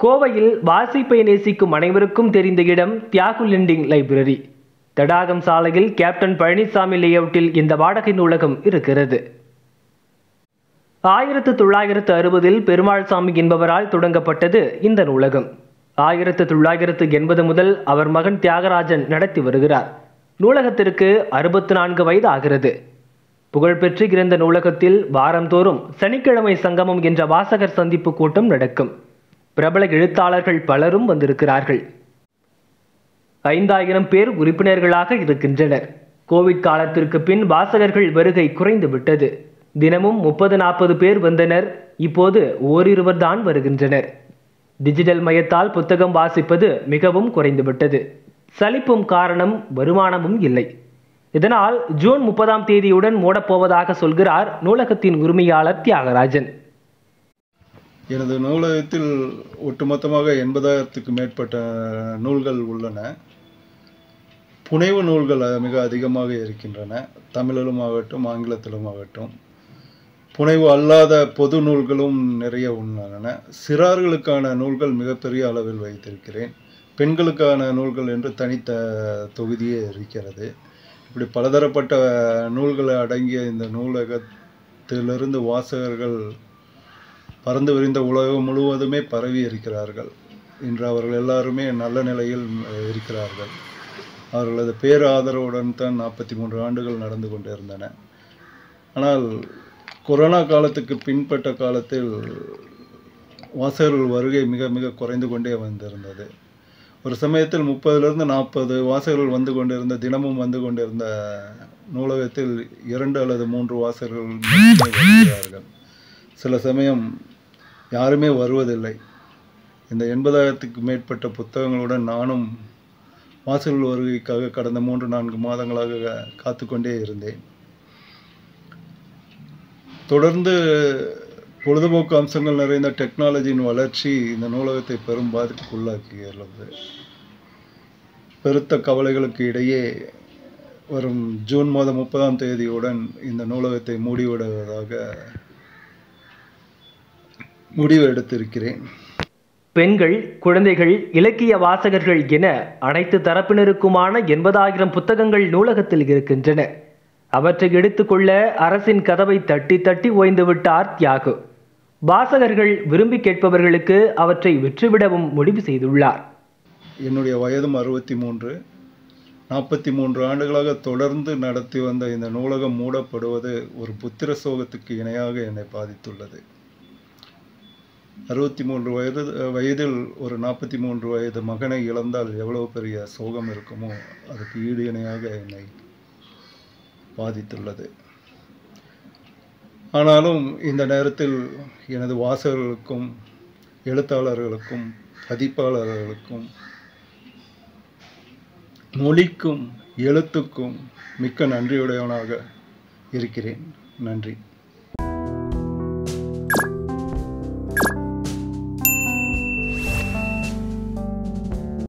கோவையில் வாசிப்பை நேசிக்கும் அனைவருக்கும் தெரிந்த இடம் தியாகு லெண்டிங் லைப்ரரி தடாகம் சாலையில் கேப்டன் பழனிசாமி லேஅவுட்டில் இந்த வாடகை நூலகம் இருக்கிறது ஆயிரத்து தொள்ளாயிரத்து அறுபதில் பெருமாள் சாமி என்பவரால் தொடங்கப்பட்டது இந்த நூலகம் ஆயிரத்து தொள்ளாயிரத்து எண்பது முதல் அவர் மகன் தியாகராஜன் நடத்தி வருகிறார் நூலகத்திற்கு அறுபத்து நான்கு வயது ஆகிறது புகழ்பெற்று இருந்த நூலகத்தில் வாரந்தோறும் சனிக்கிழமை சங்கமம் என்ற வாசகர் சந்திப்பு கூட்டம் நடக்கும் பிரபல எழுத்தாளர்கள் பலரும் வந்திருக்கிறார்கள் ஐந்தாயிரம் பேர் உறுப்பினர்களாக இருக்கின்றனர் கோவிட் காலத்திற்கு பின் வாசகர்கள் வருகை குறைந்து விட்டது தினமும் முப்பது நாற்பது பேர் வந்தனர் இப்போது ஓரிருவர் தான் வருகின்றனர் டிஜிட்டல் மயத்தால் புத்தகம் வாசிப்பது மிகவும் குறைந்துவிட்டது சலிப்பும் காரணம் வருமானமும் இல்லை இதனால் ஜூன் முப்பதாம் தேதியுடன் மூடப்போவதாக சொல்கிறார் நூலகத்தின் உரிமையாளர் தியாகராஜன் எனது நூலகத்தில் ஒட்டுமொத்தமாக எண்பதாயிரத்துக்கு மேற்பட்ட நூல்கள் உள்ளன புனைவு நூல்கள் மிக அதிகமாக இருக்கின்றன தமிழிலும் ஆகட்டும் ஆங்கிலத்திலும் ஆகட்டும் புனைவு அல்லாத பொது நூல்களும் நிறைய உள்ளன சிறார்களுக்கான நூல்கள் மிகப்பெரிய அளவில் வைத்திருக்கிறேன் பெண்களுக்கான நூல்கள் என்று தனித்த தொகுதியே இருக்கிறது இப்படி பலதரப்பட்ட நூல்களை அடங்கிய இந்த நூலகத்திலிருந்து வாசகர்கள் பறந்து விரிந்த உலகம் முழுவதுமே பரவி இருக்கிறார்கள் இன்று அவர்கள் எல்லாருமே நல்ல நிலையில் இருக்கிறார்கள் அவர்களது பேர் ஆதரவுடன் தான் நாற்பத்தி மூன்று ஆண்டுகள் நடந்து கொண்டிருந்தன ஆனால் கொரோனா காலத்துக்கு பின்பட்ட காலத்தில் வாசகர்கள் வருகை மிக மிக குறைந்து கொண்டே வந்திருந்தது ஒரு சமயத்தில் முப்பதிலிருந்து நாற்பது வாசகர்கள் வந்து கொண்டிருந்த தினமும் வந்து கொண்டிருந்த நூலகத்தில் இரண்டு அல்லது மூன்று வாசகர்கள் மட்டுமே வருகிறார்கள் சில சமயம் யாருமே வருவதில்லை இந்த எண்பதாயிரத்துக்கு மேற்பட்ட புத்தகங்களுடன் நானும் வாசகர்கள் வருகைக்காக கடந்த மூன்று நான்கு மாதங்களாக காத்து கொண்டே இருந்தேன் தொடர்ந்து பொழுதுபோக்கு அம்சங்கள் நிறைந்த டெக்னாலஜியின் வளர்ச்சி இந்த நூலகத்தை பெரும் பாதிப்புக்குள்ளாக்கியுள்ளது பெருத்த கவலைகளுக்கு இடையே வரும் ஜூன் மாதம் முப்பதாம் தேதியுடன் இந்த நூலகத்தை மூடிவிடுவதாக முடிவு எடுத்திருக்கிறேன் பெண்கள் குழந்தைகள் இலக்கிய வாசகர்கள் என அனைத்து தரப்பினருக்குமான எண்பதாயிரம் புத்தகங்கள் நூலகத்தில் இருக்கின்றன அவற்றை எடுத்துக்கொள்ள அரசின் கதவை தட்டி தட்டி ஓய்ந்து விட்டார் தியாகு வாசகர்கள் விரும்பி கேட்பவர்களுக்கு அவற்றை விற்றுவிடவும் முடிவு செய்துள்ளார் என்னுடைய வயதும் அறுபத்தி மூன்று நாற்பத்தி மூன்று ஆண்டுகளாக தொடர்ந்து நடத்தி வந்த இந்த நூலகம் மூடப்படுவது ஒரு புத்திர சோகத்துக்கு இணையாக என்னை பாதித்துள்ளது அறுபத்தி மூன்று வயது வயதில் ஒரு நாற்பத்தி மூன்று வயது மகனை இழந்தால் எவ்வளவு பெரிய சோகம் இருக்குமோ அதுக்கு ஈடு இணையாக என்னை பாதித்துள்ளது ஆனாலும் இந்த நேரத்தில் எனது வாசகர்களுக்கும் எழுத்தாளர்களுக்கும் பதிப்பாளர்களுக்கும் மொழிக்கும் எழுத்துக்கும் மிக்க நன்றியுடையவனாக இருக்கிறேன் நன்றி